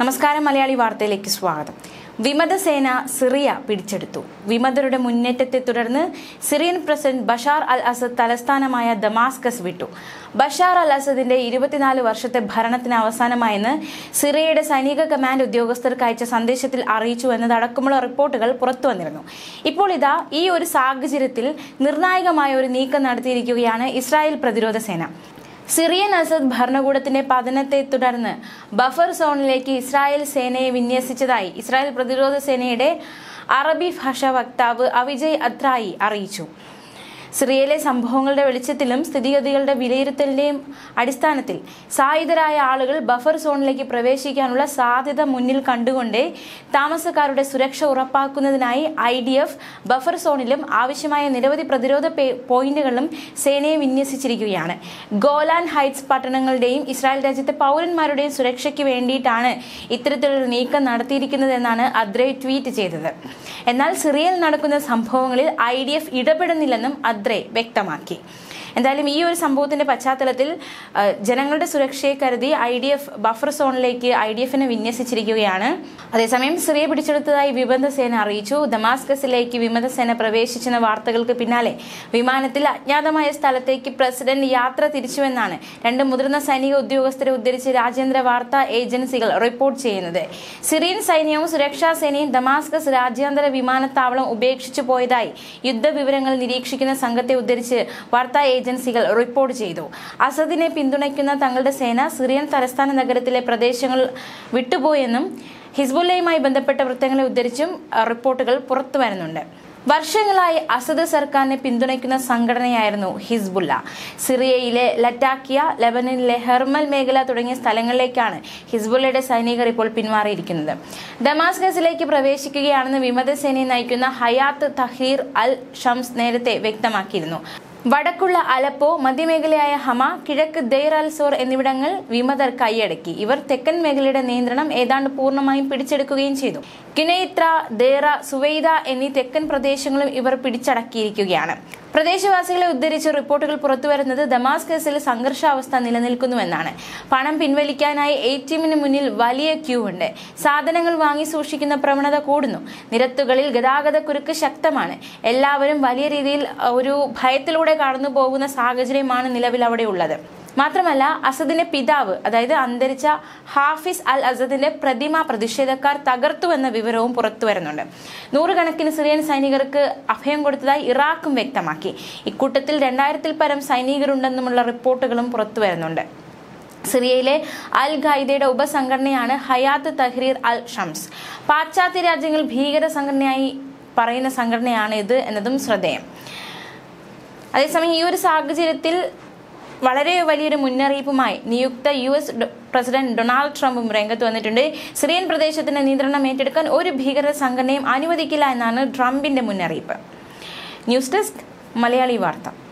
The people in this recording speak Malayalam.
നമസ്കാരം മലയാളി വാർത്തയിലേക്ക് സ്വാഗതം വിമതസേന സിറിയ പിടിച്ചെടുത്തു വിമതരുടെ മുന്നേറ്റത്തെ തുടർന്ന് Syrian president Bashar al Assad തലസ്ഥാനമായ ദമാസ്കസ് വിട്ടു ബഷാർ അൽ അസദിന്റെ ഇരുപത്തിനാല് വർഷത്തെ ഭരണത്തിന് അവസാനമായെന്ന് സിറിയയുടെ സൈനിക കമാൻഡ് ഉദ്യോഗസ്ഥർക്ക് അയച്ച സന്ദേശത്തിൽ അറിയിച്ചു എന്നതടക്കമുള്ള റിപ്പോർട്ടുകൾ പുറത്തു വന്നിരുന്നു ഇപ്പോൾ ഇതാ ഈ ഒരു സാഹചര്യത്തിൽ നിർണായകമായ ഒരു നീക്കം നടത്തിയിരിക്കുകയാണ് ഇസ്രായേൽ പ്രതിരോധ സേന സിറിയൻ അസദ് ഭരണകൂടത്തിന്റെ പതനത്തെ തുടർന്ന് ബഫർ സോണിലേക്ക് ഇസ്രായേൽ സേനയെ വിന്യസിച്ചതായി ഇസ്രായേൽ പ്രതിരോധ സേനയുടെ അറബി ഭാഷാ വക്താവ് അവിജയ് അത്രായി അറിയിച്ചു സിറിയയിലെ സംഭവങ്ങളുടെ വെളിച്ചത്തിലും സ്ഥിതിഗതികളുടെ വിലയിരുത്തലിന്റെയും അടിസ്ഥാനത്തിൽ സായുധരായ ആളുകൾ ബഫർ സോണിലേക്ക് പ്രവേശിക്കാനുള്ള സാധ്യത മുന്നിൽ കണ്ടുകൊണ്ട് താമസക്കാരുടെ സുരക്ഷ ഉറപ്പാക്കുന്നതിനായി ഐ ഡി എഫ് ബഫർ സോണിലും ആവശ്യമായ നിരവധി പ്രതിരോധ പേ- പോയിന്റുകളിലും സേനയെ വിന്യസിച്ചിരിക്കുകയാണ് ഗോലാൻ ഹൈറ്റ്സ് പട്ടണങ്ങളുടെയും ഇസ്രായേൽ രാജ്യത്തെ പൗരന്മാരുടെയും സുരക്ഷയ്ക്ക് വേണ്ടിയിട്ടാണ് ഇത്തരത്തിലൊരു നീക്കം നടത്തിയിരിക്കുന്നതെന്നാണ് അദ്രെ ട്വീറ്റ് ചെയ്തത് എന്നാൽ സിറിയയിൽ നടക്കുന്ന സംഭവങ്ങളിൽ ഐ ഡി എഫ് ഇടപെടുന്നില്ലെന്നും അദ്രെ വ്യക്തമാക്കി എന്തായാലും ഈ ഒരു സംഭവത്തിന്റെ പശ്ചാത്തലത്തിൽ ആ, ജനങ്ങളുടെ സുരക്ഷയെ കരുതി ഐ ഡി എഫ് ബഫർ സോണിലേക്ക് ഐ ഡി എഫിനെ വിന്യസിച്ചിരിക്കുകയാണ് അതേസമയം സിറിയ പിടിച്ചെടുത്തതായി വിമതസേന അറിയിച്ചു ദമാസ്കസിലേക്ക് വിമതസേന പ്രവേശിച്ചെന്ന വാർത്തകൾക്ക് പിന്നാലെ വിമാനത്തിൽ അജ്ഞാതമായ സ്ഥലത്തേക്ക് പ്രസിഡന്റ് യാത്ര തിരിച്ചുവെന്നാണ് രണ്ട് മുതിർന്ന സൈനിക ഉദ്യോഗസ്ഥരെ ഉദ്ധരിച്ച് രാജ്യാന്തര വാർത്താ ഏജൻസികൾ റിപ്പോർട്ട് ചെയ്യുന്നത് സിറിയൻ സൈന്യവും സുരക്ഷാ സേനയും ദമാസ്കസ് രാജ്യാന്തര വിമാനത്താവളം ഉപേക്ഷിച്ചു പോയതായി യുദ്ധവിവരങ്ങൾ നിരീക്ഷിക്കുന്ന സംഘത്തെ ഉദ്ധരിച്ച് വാർത്താ ഏജൻസികൾ റിപ്പോർട്ട് ചെയ്തു അസദിനെ പിന്തുണയ്ക്കുന്ന തങ്ങളുടെ സേന സിറിയൻ തലസ്ഥാന നഗരത്തിലെ പ്രദേശങ്ങൾ വിട്ടുപോയെന്നും ഹിസ്ബുല്ലയുമായി ബന്ധപ്പെട്ട വൃത്തങ്ങളെ ഉദ്ധരിച്ചും അഹ്, റിപ്പോർട്ടുകൾ പുറത്തു വരുന്നുണ്ട് വർഷങ്ങളായി അസദ് സർക്കാരിനെ പിന്തുണയ്ക്കുന്ന സംഘടനയായിരുന്നു ഹിസ്ബുല്ല സിറിയയിലെ ലറ്റാക്കിയ ലെബനനിലെ ഹെർമൽ മേഖല തുടങ്ങിയ സ്ഥലങ്ങളിലേക്കാണ് ഹിസ്ബുല്ലയുടെ സൈനികർ ഇപ്പോൾ പിന്മാറിയിരിക്കുന്നത് ഡമാസ്കസിലേക്ക് പ്രവേശിക്കുകയാണെന്ന് വിമതസേനയെ നയിക്കുന്ന ഹയാത്ത് തഹീർ അൽ ഷംസ് നേരത്തെ വ്യക്തമാക്കിയിരുന്നു വടക്കുള്ള അലപ്പോ മധ്യമേഖലയായ ഹമ കിഴക്ക് ദെയർ അൽ സോർ എന്നിവിടങ്ങൾ വിമതർ കൈയടക്കി ഇവർ തെക്കൻ മേഖലയുടെ നിയന്ത്രണം ഏതാണ്ട് പൂർണ്ണമായും പിടിച്ചെടുക്കുകയും ചെയ്തു കിനൈത്ര ദേറ സുവൈദ എന്നീ തെക്കൻ പ്രദേശങ്ങളും ഇവർ പിടിച്ചടക്കിയിരിക്കുകയാണ് പ്രദേശവാസികളെ ഉദ്ധരിച്ച് റിപ്പോർട്ടുകൾ പുറത്തുവരുന്നത് ദമാസ്കസിൽ സംഘർഷാവസ്ഥ നിലനിൽക്കുന്നുവെന്നാണ് പണം പിൻവലിക്കാനായി എ ടി എമ്മിന് മുന്നിൽ വലിയ ക്യൂ ഉണ്ട് സാധനങ്ങൾ വാങ്ങി സൂക്ഷിക്കുന്ന പ്രവണത കൂടുന്നു നിരത്തുകളിൽ ഗതാഗത കുരുക്ക് ശക്തമാണ് എല്ലാവരും വലിയ രീതിയിൽ അഹ്, ഒരു ഭയത്തിലൂടെ കടന്നു പോകുന്ന സാഹചര്യമാണ് നിലവിൽ അവിടെ ഉള്ളത് മാത്രമല്ല അസദിന്റെ പിതാവ് അതായത് അന്തരിച്ച ഹാഫിസ് അൽ അസദിന്റെ പ്രതിമ പ്രതിഷേധക്കാർ തകർത്തുവെന്ന വിവരവും പുറത്തു വരുന്നുണ്ട് നൂറുകണക്കിന് സിറിയൻ സൈനികർക്ക് അഭയം കൊടുത്തതായി ഇറാഖും വ്യക്തമാക്കി ഇക്കൂട്ടത്തിൽ രണ്ടായിരത്തിൽ പരം സൈനികരുണ്ടെന്നുമുള്ള റിപ്പോർട്ടുകളും പുറത്തു വരുന്നുണ്ട് സിറിയയിലെ അൽ ഖൈദയുടെ ഉപസംഘടനയാണ് ഹയാത്ത് തഹ്രീർ അൽ ഷംസ് പാശ്ചാത്യ രാജ്യങ്ങൾ ഭീകര സംഘടനയായി പറയുന്ന സംഘടനയാണ് ഇത് എന്നതും ശ്രദ്ധേയം അതേസമയം ഈ ഒരു സാഹചര്യത്തിൽ വളരെ വലിയൊരു മുന്നറിയിപ്പുമായി നിയുക്ത യു എസ് ഡ- പ്രസിഡന്റ് ഡൊണാൾഡ് ട്രംപും രംഗത്ത് വന്നിട്ടുണ്ട് സിറിയൻ പ്രദേശത്തിന്റെ നിയന്ത്രണം ഏറ്റെടുക്കാൻ ഒരു ഭീകര സംഘടനയും അനുവദിക്കില്ല എന്നാണ് ട്രംപിന്റെ മുന്നറിയിപ്പ് ന്യൂസ് ഡെസ്ക് മലയാളി വാർത്ത